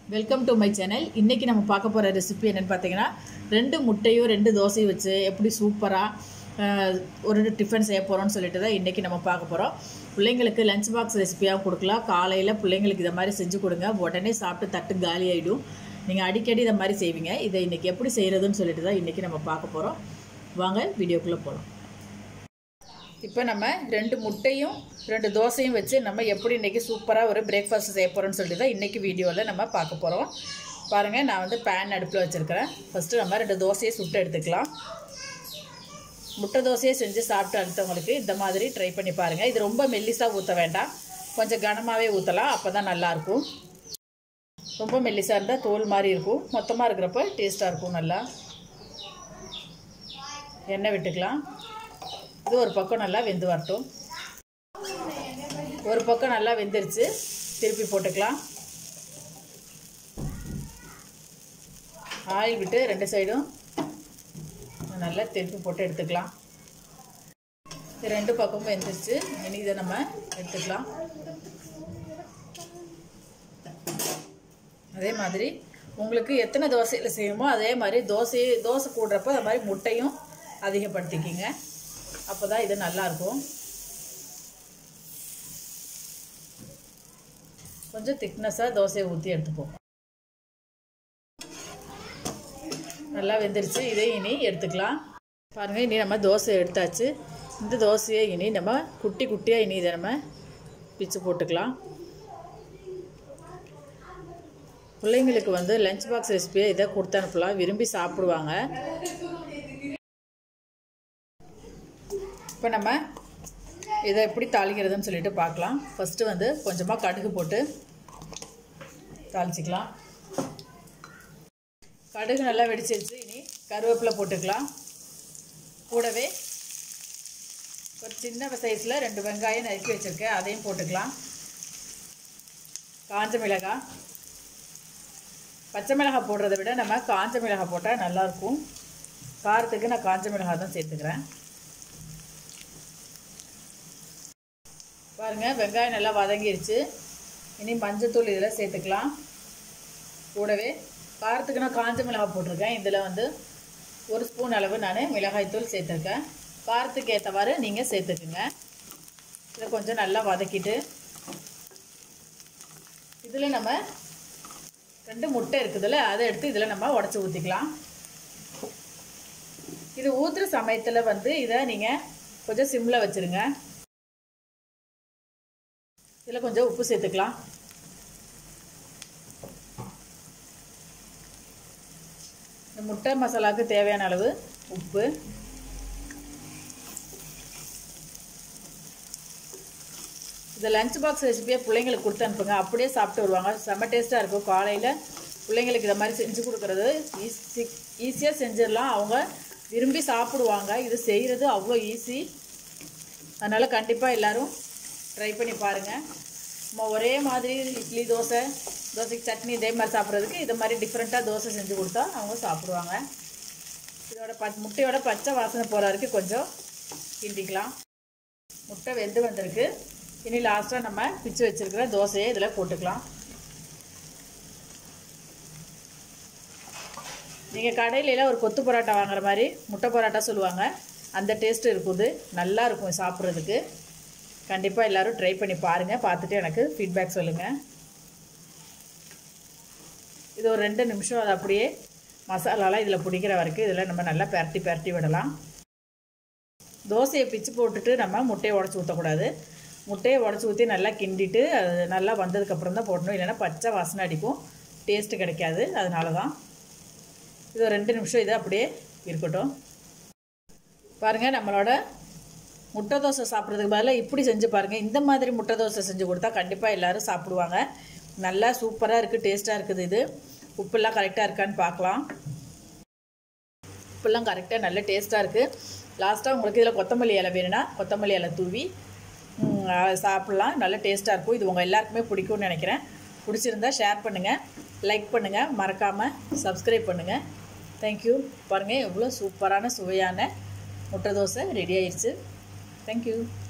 Welcome to my channel இன்றைக்கி நம்ம பார்க்க போகிற ரெசிபி என்னென்னு பார்த்தீங்கன்னா ரெண்டு முட்டையும் ரெண்டு தோசையும் வச்சு எப்படி சூப்பராக ஒரு டிஃபன் செய்ய போகிறோம்னு சொல்லிட்டு தான் இன்றைக்கி நம்ம பார்க்க போகிறோம் பிள்ளைங்களுக்கு லஞ்ச் பாக்ஸ் ரெசிபியாக கொடுக்கலாம் காலையில் பிள்ளைங்களுக்கு இதை மாதிரி செஞ்சு கொடுங்க உடனே சாப்பிட்டு தட்டு காலி ஆகிடும் நீங்கள் அடிக்கடி இதை மாதிரி செய்வீங்க இதை இன்றைக்கி எப்படி செய்கிறதுன்னு சொல்லிட்டு தான் இன்றைக்கி நம்ம பார்க்க போகிறோம் வாங்க வீடியோக்குள்ளே போகலாம் இப்போ நம்ம ரெண்டு முட்டையும் ரெண்டு தோசையும் வச்சு நம்ம எப்படி இன்றைக்கி சூப்பராக ஒரு பிரேக்ஃபாஸ்ட் செய்ய போகிறோம்னு சொல்லிட்டு தான் இன்றைக்கி வீடியோவில் நம்ம பார்க்க போகிறோம் பாருங்கள் நான் வந்து பேன் அடுப்பில் வச்சுருக்கிறேன் ஃபஸ்ட்டு நம்ம ரெண்டு தோசையை சுட்டு எடுத்துக்கலாம் முட்டை தோசையை செஞ்சு சாப்பிட்டு அடுத்தவங்களுக்கு இந்த மாதிரி ட்ரை பண்ணி பாருங்கள் இது ரொம்ப மெல்லிஸாக ஊற்ற வேண்டாம் கொஞ்சம் கனமாகவே ஊற்றலாம் அப்போ தான் நல்லாயிருக்கும் ரொம்ப மெல்லிஸாக இருந்தால் தோல் மாதிரி இருக்கும் மொத்தமாக இருக்கிறப்ப டேஸ்ட்டாக இருக்கும் நல்லா எண்ணெய் விட்டுக்கலாம் இது ஒரு பக்கம் நல்லா வெந்து வரட்டும் ஒரு பக்கம் நல்லா வெந்துருச்சு திருப்பி போட்டுக்கலாம் ஆயில் விட்டு ரெண்டு சைடும் நல்லா திருப்பி போட்டு எடுத்துக்கலாம் இது ரெண்டு பக்கமும் வெந்துருச்சு இனி இதை நம்ம எடுத்துக்கலாம் அதே மாதிரி உங்களுக்கு எத்தனை தோசையில் செய்யணுமோ அதே மாதிரி தோசை தோசை கூடுறப்ப அது மாதிரி முட்டையும் அதிகப்படுத்திக்கிங்க அப்போ தான் இது நல்லாயிருக்கும் கொஞ்சம் திக்னஸாக தோசையை ஊற்றி எடுத்துப்போம் நல்லா வெந்துருச்சு இதே இனி எடுத்துக்கலாம் பாருங்கள் இனி நம்ம தோசை எடுத்தாச்சு இந்த தோசையை இனி நம்ம குட்டி குட்டியாக இனி இதை நம்ம பிச்சு போட்டுக்கலாம் பிள்ளைங்களுக்கு வந்து லஞ்ச் பாக்ஸ் ரெசிபியை இதை கொடுத்து அனுப்பலாம் விரும்பி சாப்பிடுவாங்க இப்போ நம்ம இதை எப்படி தாளிக்கிறதுன்னு சொல்லிட்டு பார்க்கலாம் ஃபஸ்ட்டு வந்து கொஞ்சமாக கடுகு போட்டு தாளிச்சிக்கலாம் கடுகு நல்லா வெடிச்சிருச்சு இனி கருவேப்பிலை போட்டுக்கலாம் கூடவே ஒரு சின்ன சைஸில் ரெண்டு வெங்காயம் நறுக்கி வச்சுருக்கேன் அதையும் போட்டுக்கலாம் காஞ்ச மிளகாய் பச்சை மிளகாய் போடுறத விட நம்ம காஞ்ச மிளகாய் போட்டால் நல்லாயிருக்கும் காரத்துக்கு நான் காஞ்ச மிளகாய் தான் சேர்த்துக்கிறேன் பாருங்கள் வெங்காயம் நல்லா வதங்கிருச்சு இனி மஞ்சத்தூள் இதில் சேர்த்துக்கலாம் கூடவே காரத்துக்கு நான் காஞ்ச மிளகாய் போட்டிருக்கேன் இதில் வந்து ஒரு ஸ்பூன் அளவு நான் மிளகாய்த்தூள் சேர்த்துருக்கேன் காரத்துக்கு ஏற்றவாறு நீங்கள் சேர்த்துக்குங்க இதை கொஞ்சம் நல்லா வதக்கிட்டு இதில் நம்ம ரெண்டு முட்டை இருக்குதுல்ல அதை எடுத்து இதில் நம்ம உடச்சி ஊற்றிக்கலாம் இது ஊற்றுற சமயத்தில் வந்து இதை நீங்கள் கொஞ்சம் சிம்மில் வச்சுருங்க இதில் கொஞ்சம் உப்பு சேர்த்துக்கலாம் இந்த முட்டை மசாலாவுக்கு தேவையான அளவு உப்பு இந்த லஞ்ச் பாக்ஸ் ரெசிபியை பிள்ளைங்களுக்கு கொடுத்து அனுப்புங்க அப்படியே சாப்பிட்டு வருவாங்க செம்ம டேஸ்ட்டாக இருக்கும் காலையில் பிள்ளைங்களுக்கு இதை மாதிரி செஞ்சு கொடுக்குறது ஈஸி ஈஸியாக செஞ்சிடலாம் அவங்க விரும்பி சாப்பிடுவாங்க இது செய்கிறது அவ்வளோ ஈஸி அதனால் கண்டிப்பாக எல்லோரும் ட்ரை பண்ணி பாருங்கள் நம்ம ஒரே மாதிரி இட்லி தோசை தோசைக்கு சட்னி இதே மாதிரி சாப்பிட்றதுக்கு இது மாதிரி டிஃப்ரெண்ட்டாக தோசை செஞ்சு கொடுத்தா அவங்க சாப்பிடுவாங்க இதோட ப முட்டையோட பச்சை வாசனை போகிற வரைக்கும் கொஞ்சம் கிண்டிக்கலாம் முட்டை வெந்து வந்திருக்கு இனி லாஸ்ட்டாக நம்ம பிச்சு வச்சுருக்கிற தோசையை இதில் போட்டுக்கலாம் நீங்கள் கடையிலலாம் ஒரு கொத்து பரோட்டா வாங்குற மாதிரி முட்டை பரோட்டா சொல்லுவாங்க அந்த டேஸ்ட்டு இருக்குது நல்லா இருக்கும் சாப்பிட்றதுக்கு கண்டிப்பாக எல்லோரும் ட்ரை பண்ணி பாருங்கள் பார்த்துட்டு எனக்கு ஃபீட்பேக் சொல்லுங்கள் இது ஒரு ரெண்டு நிமிஷம் அது அப்படியே மசாலாலாம் இதில் பிடிக்கிற வரைக்கும் இதில் நம்ம நல்லா பரட்டி பரட்டி விடலாம் தோசையை பிச்சு போட்டுட்டு நம்ம முட்டையை உடச்சி ஊற்றக்கூடாது முட்டையை உடச்சி ஊற்றி நல்லா கிண்டிட்டு அது நல்லா வந்ததுக்கப்புறம் தான் போடணும் இல்லைன்னா பச்சை வாசனை அடிக்கும் டேஸ்ட்டு கிடைக்காது அதனால தான் இது ஒரு ரெண்டு நிமிஷம் இது அப்படியே இருக்கட்டும் பாருங்கள் நம்மளோட முட்டை தோசை சாப்பிட்றதுக்கு பதிலாக இப்படி செஞ்சு பாருங்கள் இந்த மாதிரி முட்டை தோசை செஞ்சு கொடுத்தா கண்டிப்பாக எல்லோரும் சாப்பிடுவாங்க நல்லா சூப்பராக இருக்குது டேஸ்ட்டாக இருக்குது இது உப்புலாம் கரெக்டாக இருக்கான்னு பார்க்கலாம் உப்புலாம் கரெக்டாக நல்ல டேஸ்ட்டாக இருக்குது லாஸ்ட்டாக உங்களுக்கு இதில் கொத்தமல்லி இலை வேணும்னா கொத்தமல்லி இலை தூவி சாப்பிட்லாம் நல்ல டேஸ்ட்டாக இருக்கும் இது உங்கள் எல்லாருக்குமே பிடிக்கும்னு நினைக்கிறேன் பிடிச்சிருந்தா ஷேர் பண்ணுங்கள் லைக் பண்ணுங்கள் மறக்காமல் சப்ஸ்கிரைப் பண்ணுங்கள் தேங்க்யூ பாருங்கள் எவ்வளோ சூப்பரான சுவையான முட்டை தோசை ரெடி ஆயிடுச்சு Thank you.